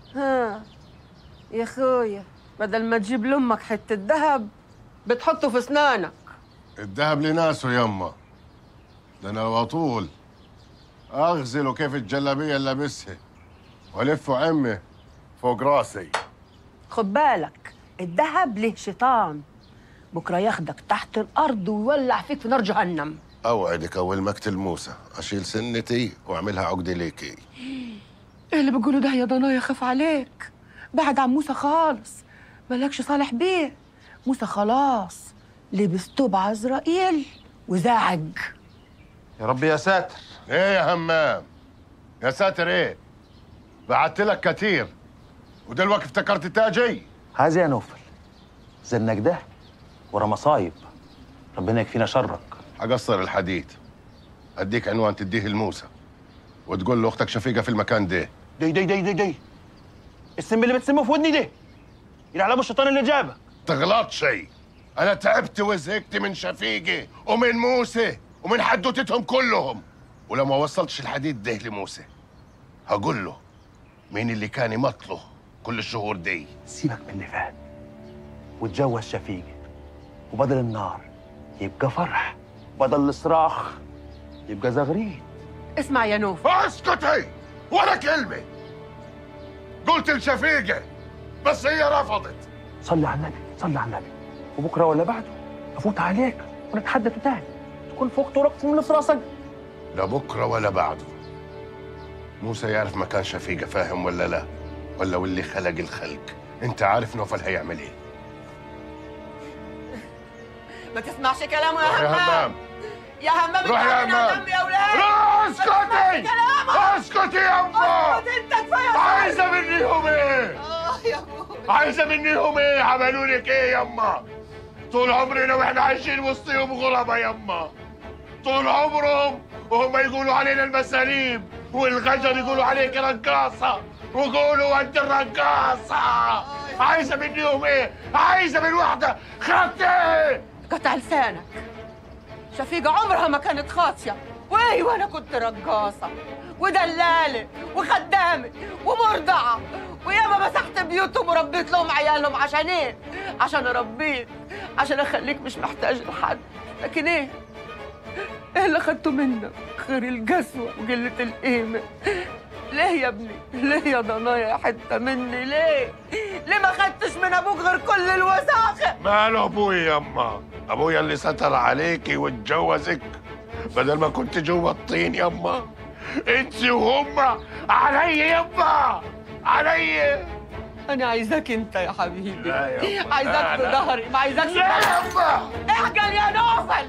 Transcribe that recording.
ها يا خويا بدل ما تجيب لامك حته ذهب بتحطه في اسنانك الذهب لناسه يما ده انا لو اطول اغزله كيف الجلابيه اللي لابسها والفه عمي فوق راسي خد بالك الذهب له شيطان بكره ياخدك تحت الارض ويولع فيك في نار جهنم اوعدك اول ما اقتل موسى اشيل سنتي واعملها عقده ليكي ايه اللي بقوله ده يا ضنايا خاف عليك بعد عن موسى خالص مالكش صالح بيه موسى خلاص لبس توب عزرائيل وزعج يا رب يا ساتر ايه يا همام يا ساتر ايه بعت لك كتير ودلوقتي افتكرت تاجي هذا يا نوفل زنك ده ورا مصايب ربنا يكفينا شرك اقصر الحديد اديك عنوان تديه لموسى وتقول له اختك شفيقه في المكان ده دي دي دي دي دي السم اللي بتسمه في ودني ده يلعن ابو الشيطان اللي جابك تغلط شيء انا تعبت وزهقت من شفيقه ومن موسى ومن حدوتتهم كلهم ولو ما وصلتش الحديد ده لموسى هقول له مين اللي كان يمطله كل الشهور دي سيبك من اللي فات وتجوز شفيقة وبدل النار يبقى فرح بدل الصراخ يبقى زغريد اسمع يا نوف اسكتي ولا كلمه قلت لشفيقه بس هي رفضت صلي على النبي صلي على النبي وبكره ولا بعده افوت عليك ونتحدث تاني تكون فوق ورقص من في راسك لا بكره ولا بعده موسى يعرف مكان شفيقه فاهم ولا لا ولا واللي خلق الخلق انت عارف نوفل هيعمل ايه ما تسمعش كلامه روح يا يا همام همام يا همام روح يا اتعامل على همام. جنب يا ولاد لا، ما تسمعش اسكتي كلامه. اسكتي يا امه اسكت انت كفايه عايزه منيهم ايه اه يا ابوي عايزه منيهم ايه عملوا لك ايه يما طول عمرنا واحنا عايشين وسطهم غربة يما طول عمرهم وهم يقولوا علينا المساليب والغجر يقولوا عليك رقاصة ويقولوا انت الرقاصة عايزة منيهم ايه؟ عايزة من واحدة خدت ايه؟ قطع لسانك شفيقة عمرها ما كانت خاصية وايوه انا كنت رقاصة ودلالة وخدامة ومرضعة وياما مسحت بيوتهم وربيت لهم عيالهم عشان ايه؟ عشان اربيك عشان اخليك مش محتاج لحد لكن ايه؟ ايه اللي خدته منك غير القسوة وقلة القيمة ليه يا ابني؟ ليه يا ضنايا يا حتة مني ليه؟ ليه ما خدتش من ابوك غير كل الوساخة؟ ماله ابويا يما ابويا اللي ستر عليكي واتجوزك بدل ما كنت جوا الطين يما انت وهم علي يما علي أنا عايزاك أنت يا حبيبي لا يا أم، عايزاك لا، في لا. ظهري ما عايزاكش لا يما احجل يا نوفل